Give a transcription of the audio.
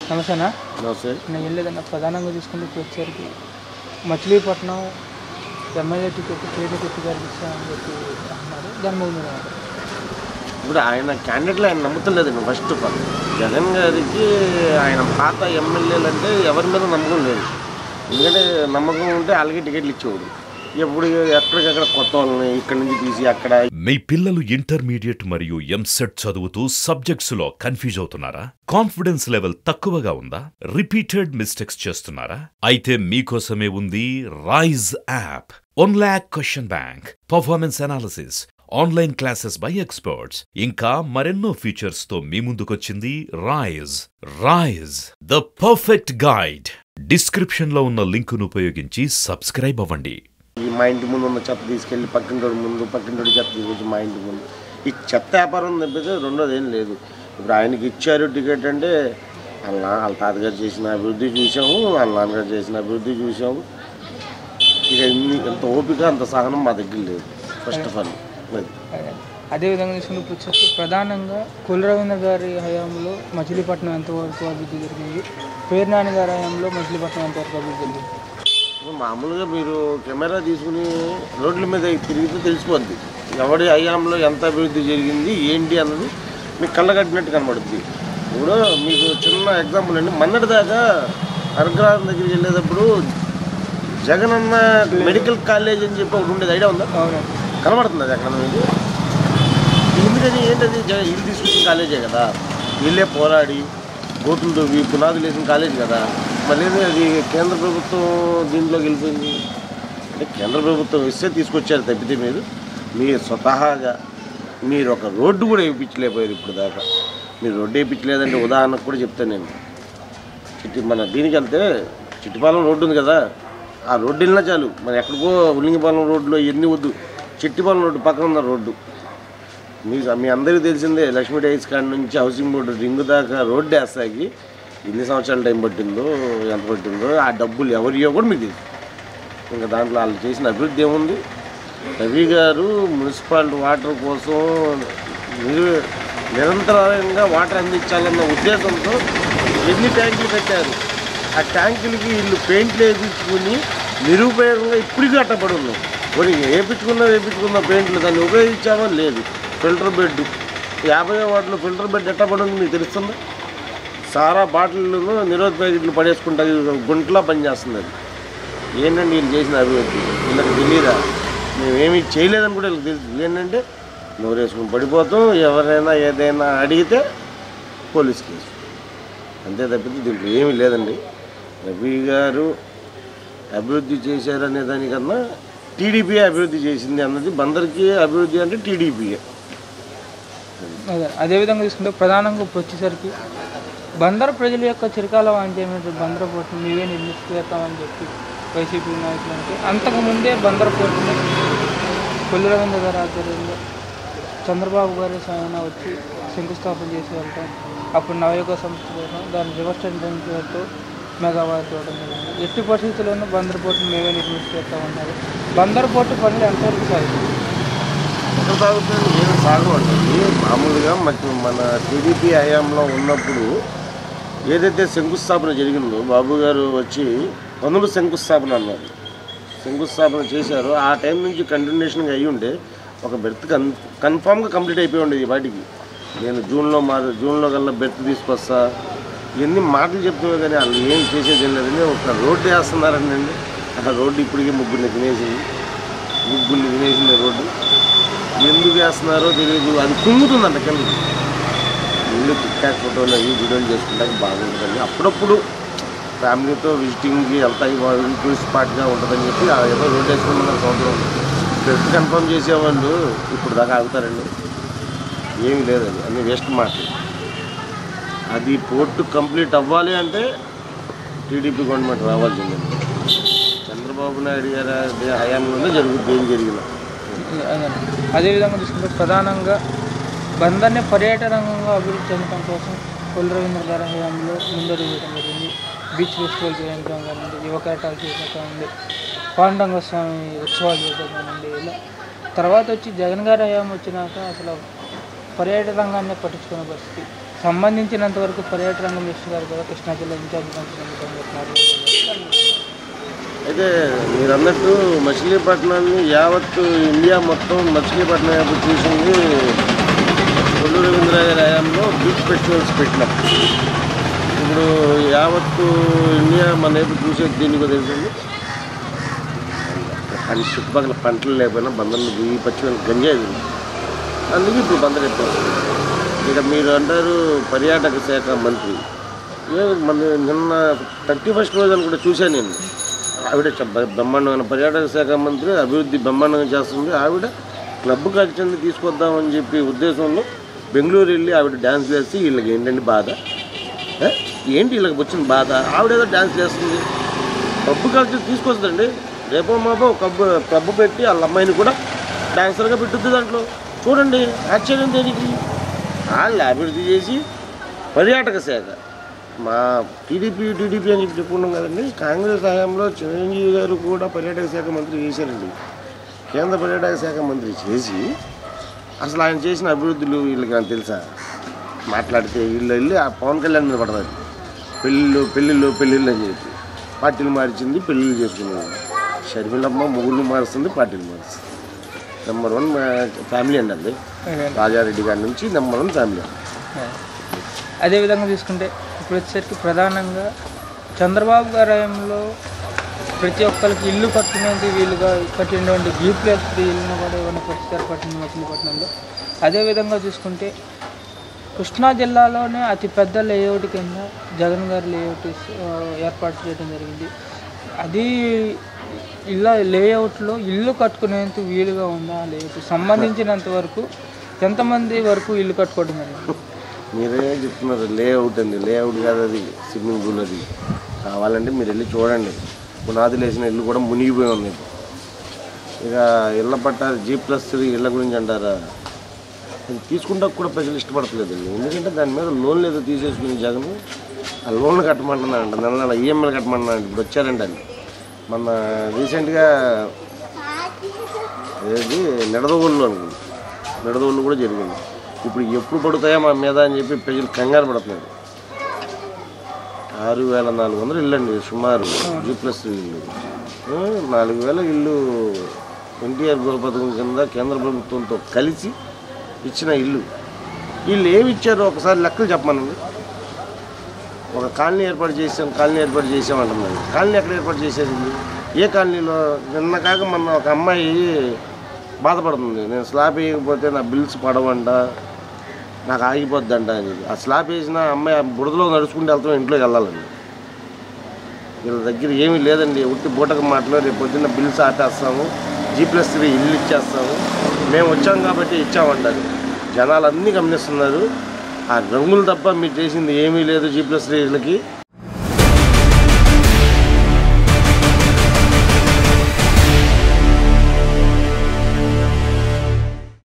నమస్తేనా నమస్తే నేను వెళ్ళేదన్న ప్రధానంగా చూసుకుంటే ఇప్పుడు వచ్చేసరికి మచిలీపట్నం ఎమ్మెల్యే టికెట్ పేద టికెట్ గారికి ఇస్తామని చెప్పి అన్నారు దాని మీద మీరు ఏమంటారు? ఇప్పుడు ఆయన క్యాండిడేట్లు ఆయన నమ్ముతలేదండి ఫస్ట్ ఆఫ్ ఆల్ జగన్ గారికి ఆయన పాత ఎమ్మెల్యేలు అంటే ఎవరి మీద నమ్మకం లేదు ఎందుకంటే నమ్మకం ఉంటే వాళ్ళకి టికెట్లు ఇచ్చేవాడు ఎప్పుడు ఎక్కడికక్కడ కొత్త వాళ్ళని ఇక్కడి నుంచి తీసి అక్కడ మీ పిల్లలు ఇంటర్మీడియట్ మరియు ఎంసెట్ చదువుతూ సబ్జెక్ట్స్ లో కన్ఫ్యూజ్ అవుతున్నారా కాన్ఫిడెన్స్ లెవెల్ తక్కువగా ఉందా రిపీటెడ్ మిస్టేక్స్ చేస్తున్నారా అయితే మీకోసమే ఉంది Rise app one lakh question bank performance analysis online classes by experts ఇంకా మరెన్నో ఫీచర్స్ తో మీ ముందుకొచ్చింది Rise Rise the perfect guide description లో ఉన్న లింకును ఉపయోగించి సబ్స్క్రైబ్ అవ్వండి ఈ మా ఇంటి ముందు ఉన్న చెత్త తీసుకెళ్ళి పక్కింటోడి ముందు పక్కింటోడి చెత్త తీసుకొచ్చి మా ఇంటి ముందు ఈ చెత్త వ్యాపారం తప్పితే రెండోది ఏం లేదు ఇప్పుడు ఆయనకి ఇచ్చారు టికెట్ అంటే వాళ్ళ నా- వాళ్ళ తాతగారు చేసిన అభివృద్ధి చూసాము వాళ్ళ నాన్నగారు చేసిన అభివృద్ధి చూసాము ఇక ఇన్ని ఎంత ఓపిక అంత సహనం మా దగ్గర లేదు ఫస్ట్ ఆఫ్ ఆల్ అది అదే. అదేవిధంగా చూసుకుంటే ఇప్పుడు వచ్చేసరికి ప్రధానంగా కులరవీంద్ర గారి హయాంలో మచిలీపట్నం ఎంతవరకు అభివృద్ధి జరిగింది పేర్నాని గారి హయాంలో మచిలీపట్నం ఎంతవరకు అభివృద్ధి జరిగింది మామూలుగా మీరు కెమెరా తీసుకుని రోడ్ల మీద తిరిగితే తెలిసిపోద్ది ఎవడి హయాంలో ఎంత అభివృద్ధి జరిగింది ఏంటి అన్నది మీకు కళ్ళగట్టినట్టు కనబడుద్ది ఇప్పుడు మీకు చిన్న ఎగ్జాంపుల్ అండి మొన్నటి దాకా అర్గ్రహారం దగ్గరికి వెళ్ళేటప్పుడు జగనన్న మెడికల్ కాలేజ్ అని చెప్పి ఒకటి ఉండేది ఐడియా ఉందా అవునండి కనబడుతుంది అది అక్కడ మీకు ఎందుకని ఏంటది జ- ఇల్లు తీసుకొచ్చిన కాలేజే కదా వీళ్ళే పోరాడి గోతులు తవ్వి పునాదులు వేసిన కాలేజ్ కదా మళ్ళీ ఏంది అది కేంద్ర ప్రభుత్వం దీంట్లోకి వెళ్ళిపోయింది అంటే కేంద్ర ప్రభుత్వం ఇస్తే తీసుకొచ్చారు తప్పితే మీరు మీరు స్వతహాగా మీరు ఒక రోడ్డు కూడా వేయించలేకపోయారు ఇప్పుడు దాకా మీరు రోడ్డు వేయించలేదంటే ఉదాహరణకు కూడా చెప్తాను నేను చిట్టి మన దీనికి వెళ్తే చిట్టిపాలెం రోడ్డు ఉంది కదా ఆ రోడ్డు వెళ్ళినా చాలు మన ఎక్కడికో ఉల్లింగిపాలెం రోడ్లో ఎన్ని వద్దు చిట్టిపాలెం రోడ్డు పక్కన ఉన్న రోడ్డు మీ మీ అందరికీ తెలిసిందే లక్ష్మీ డైస్ కాడ నుంచి హౌసింగ్ బోర్డు రింగ్ దాకా రోడ్డు వేస్తాకి ఎన్ని సంవత్సరాల టైం పట్టిందో ఎంత పట్టిందో ఆ డబ్బులు ఎవరియో కూడా మీకు తెలుసు ఇంకా దాంట్లో వాళ్ళు చేసిన అభివృద్ధి ఏముంది రవి గారు మున్సిపాలిటీ వాటర్ కోసం నిరు- నిరంతరంగా వాటర్ అందించాలన్న ఉద్దేశంతో ఎన్ని ట్యాంకులు కట్టారు ఆ ట్యాంకులకి వీళ్ళు పెయింట్లు వేయించుకుని నిరుపయోగంగా ఇప్పటికీ అట్టపడి ఉన్నాయి కొన్ని వేయించుకున్నా వేయించుకున్న పెయింట్లు దాన్ని ఉపయోగించామా లేదు ఫిల్టర్ బెడ్ యాభై వాటిలో ఫిల్టర్ బెడ్ ఎట్టపడి ఉంది మీకు తెలుస్తుందా సారా బాటిల్ను నిరోధ ప్యాకెట్లు పడేసుకుంటా గుంటలా పనిచేస్తుంది అది ఏంటంటే వీళ్ళు చేసిన అభివృద్ధి వీళ్ళకి తెలియదా మేమేమీ చేయలేదని కూడా వీళ్ళకి తెలుసు ఏంటంటే నోరేసుకుని పడిపోతాం ఎవరైనా ఏదైనా అడిగితే పోలీస్ కేసు అంతే తప్పితే దీంట్లో ఏమీ లేదండి రవి గారు అభివృద్ధి చేశారనే దానికన్నా టీడీపీ అభివృద్ధి చేసింది అన్నది బందర్కి అభివృద్ధి అంటే టీడీపీయే అదే అదేవిధంగా చూసుకుంటే ప్రధానంగా ఇప్పుడు వచ్చేసరికి బందర ప్రజల యొక్క చిరకాల వాంఛమైనటువంటి బందర పోర్టును మేమే నిర్మిస్తామని చెప్పి వైసీపీ నాయకులు అంటే అంతకుముందే బందర పోర్టుని కొల్లు రవీంద్ర గారి ఆధ్వర్యంలో చంద్రబాబు గారి సాయన వచ్చి శంకుస్థాపన చేసి వెళ్తాం అప్పుడు నవయుగ సంస్థ కోసం దాని రివర్స్ టెండర్తో మెగావాట్ ఇవ్వడం జరిగింది ఎట్టి పరిస్థితుల్లోనూ బందర్ పోర్టును మేమే నిర్మిస్తామన్నారు బందర్ పోర్టు పనులు ఎంతవరకు సాగుతుంది ఎక్కడ సాగుతుంది ఏమి సాగవండి మామూలుగా మనకి మన టీడీపీ హయాంలో ఉన్నప్పుడు ఏదైతే శంకుస్థాపన జరిగిందో బాబు గారు వచ్చి పనులు శంకుస్థాపన అన్నారు శంకుస్థాపన చేశారు ఆ టైం నుంచి కంటిన్యూషన్గా అయ్యి ఉంటే ఒక బెర్త్ కన్ కన్ఫామ్గా కంప్లీట్ అయిపోయి ఉండేది ఈ వాటికి నేను జూన్లో మారు జూన్లో కల్లా బెర్త్ తీసుకొస్తా ఇవన్నీ మాటలు చెప్తున్నా కానీ వాళ్ళు ఏం చేసేది ఏం లేదండి ఒక రోడ్డు వేస్తున్నారండి ఆ రోడ్డు ఇప్పటికీ ముగ్గురిని తినేసింది ముగ్గురిని తినేసింది రోడ్డు ఎందుకు వేస్తున్నారో తెలియదు అది కుంగుతుందంట కింద ఇల్లు టిక్టాక్ ఫోటోలు అవి వీడియోలు చేసుకుంటానికి బాగుంటుందండి అప్పుడప్పుడు ఫ్యామిలీతో విజిటింగ్కి వెళ్తాయి వాళ్ళు టూరిస్ట్ స్పాట్గా ఉంటుందని చెప్పి ఆ ఏదో రోడ్ వేసుకున్న సంవత్సరం టెస్ట్ కన్ఫర్మ్ చేసేవాళ్ళు ఇప్పుడు దాకా ఆగుతారండి ఏమీ లేదు అది అన్ని వేస్ట్ మాటలు అది పోర్టు కంప్లీట్ అవ్వాలి అంటే టీడీపీ గవర్నమెంట్ రావాల్సిందండి చంద్రబాబు నాయుడు గారి హయాంలోనే జరుగుతుంది ఏం జరిగినా అదే. అదేవిధంగా చూసుకుంటే ప్రధానంగా బందర్ని పర్యాటక రంగంగా అభివృద్ధి చెందడం కోసం కొల్లు రవీంద్ర గారి హయాంలో ముందడుగు వేయడం జరిగింది బీచ్ ఫెస్టివల్ చేయడం కానివ్వండి యువ కేటాలు చేయడం కానివ్వండి పాండంగ స్వామి ఉత్సవాలు చేయడం కానివ్వండి ఇలా తర్వాత వచ్చి జగన్ గారి హయాం వచ్చినాక అసలు పర్యాటక రంగాన్ని పట్టించుకునే పరిస్థితి సంబంధించినంత వరకు పర్యాటక రంగం మినిస్టర్ గారు కూడా కృష్ణా జిల్లా ఇన్ఛార్జ్ మంత్రి ఎన్నికలు చెప్తున్నారు అయితే మీరు అన్నట్టు మచిలీపట్నాన్ని యావత్తు ఇండియా మొత్తం మచిలీపట్నం వైపు చూసింది కొల్లు రవీంద్ర గారి హయాంలో బీచ్ ఫెస్టివల్స్ పెట్టినాం ఇప్పుడు యావత్తు ఇండియా మన వైపు చూసేది దీనికి తెలిసింది పంట చుట్టుపక్కల పంటలు లేకపోయినా బందర్లు ఈ పచ్చిమిరప గంజాయి ఉంది. అందుకే ఇప్పుడు బందర్ ఎక్కువ ఇక మీరు అంటారు పర్యాటక శాఖ మంత్రి ఏ మన నిన్న థర్టీ ఫస్ట్ రోజు అని కూడా చూశాను నేను ఆవిడ చ- బ- బ్రహ్మాండమైన పర్యాటక శాఖ మంత్రి అభివృద్ధి బ్రహ్మాండంగా చేస్తుంది ఆవిడ క్లబ్ కల్చర్ని తీసుకొద్దామని చెప్పి ఉద్దేశంలో బెంగళూరు వెళ్ళి ఆవిడ డ్యాన్స్ చేసి వీళ్ళకి ఏంటండి బాధ ఏ? ఏంటి వీళ్ళకి వచ్చిన బాధ ఆవిడేదో డ్యాన్స్ చేస్తుంది క్లబ్ కల్చర్ తీసుకొస్తుందండి రేపో మాపో క్లబ్ క్లబ్ పెట్టి వాళ్ళ అమ్మాయిని కూడా డాన్సర్గా పెట్టుద్ది దాంట్లో చూడండి ఆశ్చర్యం దేనికి వాళ్ళు అభివృద్ధి చేసి పర్యాటక శాఖ మా టీడీపీ టీడీపీ అని చెప్పి చెప్పుకున్నాం కదండి కాంగ్రెస్ హయాంలో చిరంజీవి గారు కూడా పర్యాటక శాఖ మంత్రి చేశారండి కేంద్ర పర్యాటక శాఖ మంత్రి చేసి అసలు ఆయన చేసిన అభివృద్ధులు వీళ్ళకి నాకు తెలుసా మాట్లాడితే వీళ్ళు వెళ్ళి ఆ పవన్ కళ్యాణ్ మీద పడతారు పెళ్ళిళ్ళు పెళ్ళిళ్ళు పెళ్ళిళ్ళు అని చెప్పి పార్టీలు మార్చింది పెళ్ళిళ్ళు చేసుకునేది షర్మిలమ్మ ముగ్గురు మారుస్తుంది పార్టీలు మారుస్తుంది నెంబర్ వన్ ఫ్యామిలీ అండి అది రాజారెడ్డి గారి నుంచి నెంబర్ వన్ ఫ్యామిలీ అదేవిధంగా తీసుకుంటే ఇప్పుడు వచ్చేసరికి ప్రధానంగా చంద్రబాబు గారి హయాంలో ప్రతి ఒక్కరికి ఇల్లు కట్టుకునేది వీలుగా కట్టినటువంటి జీ ప్లస్ త్రీ ఇల్లును కూడా ఇవ్వని పరిస్థితి ఏర్పడుతుంది మచిలీపట్నంలో అదేవిధంగా చూసుకుంటే కృష్ణా జిల్లాలోనే అతి పెద్ద లేఅవుట్ కింద జగన్ గారి లేఅవుట్ ఆ, ఏర్పాటు చేయడం జరిగింది అది ఇళ్ళ లేఅవుట్లో ఇల్లు కట్టుకునేందుకు వీలుగా ఉందా లేఅవుట్ సంబంధించినంత వరకు ఎంతమంది వరకు ఇల్లు కట్టుకోవడం జరిగింది మీరే చెప్తున్నారు లేఅవుట్ అండి లేఅవుట్ కాదు అది స్విమ్మింగ్ పూల్ అది కావాలంటే మీరు వెళ్ళి చూడండి పునాదులు వేసిన ఇల్లు కూడా మునిగిపోయి ఉంది ఇక ఇళ్ళ పట్టారు జీ ప్లస్ త్రీ ఇళ్ళ గురించి అంటారా అది తీసుకుంటా కూడా ప్రజలు ఇష్టపడట్లేదండి ఎందుకంటే దాని మీద లోన్లు ఏదో తీసేసుకుని జగన్ ఆ లోన్లు కట్టమంటున్నారంట నెల నెల ఈఎంఐలు కట్టమంటున్నారంట ఇప్పుడు వచ్చారంట అని మన రీసెంట్గా ఏది నిడదవోళ్ళు అనుకుంది నిడదవోళ్ళు కూడా జరిగింది ఇప్పుడు ఎప్పుడు పడుతాయో మా మీద అని చెప్పి ప్రజలు కంగారు పడుతున్నారు ఆరు వేల నాలుగు వందలు ఇల్లు అండి సుమారు జీ ప్లస్ ఇల్లు ఆ, నాలుగు వేల ఇల్లు ఎన్టీఆర్ గృహ పథకం కింద కేంద్ర ప్రభుత్వంతో కలిసి ఇచ్చిన ఇల్లు వీళ్ళు ఏమి ఇచ్చారో ఒకసారి లెక్కలు చెప్పమనండి ఒక కాలనీ ఏర్పాటు చేసాం కాలనీ ఏర్పాటు చేసాం అంటున్నారు కాలనీ ఎక్కడ ఏర్పాటు చేసేది ఇది? ఏ కాలనీలో నిన్న కాక మొన్న ఒక అమ్మాయి బాధపడుతుంది నేను స్లాబ్ వేయకపోతే నా బిల్స్ పడవంట నాకు ఆగిపోద్దంట అని చెప్పి. ఆ స్లాబ్ వేసిన అమ్మాయి ఆ బురదలో నడుచుకుంటూ వెళ్తాం ఇంట్లోకి వెళ్ళాలండి వీళ్ళ దగ్గర ఏమీ లేదండి ఉట్టి బూటక మాటలో రేపు పొద్దున్న బిల్స్ ఆపేస్తాము జీ ప్లస్ త్రీ ఇల్లు ఇచ్చేస్తాము మేము వచ్చాం కాబట్టి ఇచ్చామంటారు జనాలు అన్నీ గమనిస్తున్నారు ఆ రంగులు తప్ప మీరు చేసింది ఏమీ లేదు జీ ప్లస్ త్రీ ఇళ్ళకి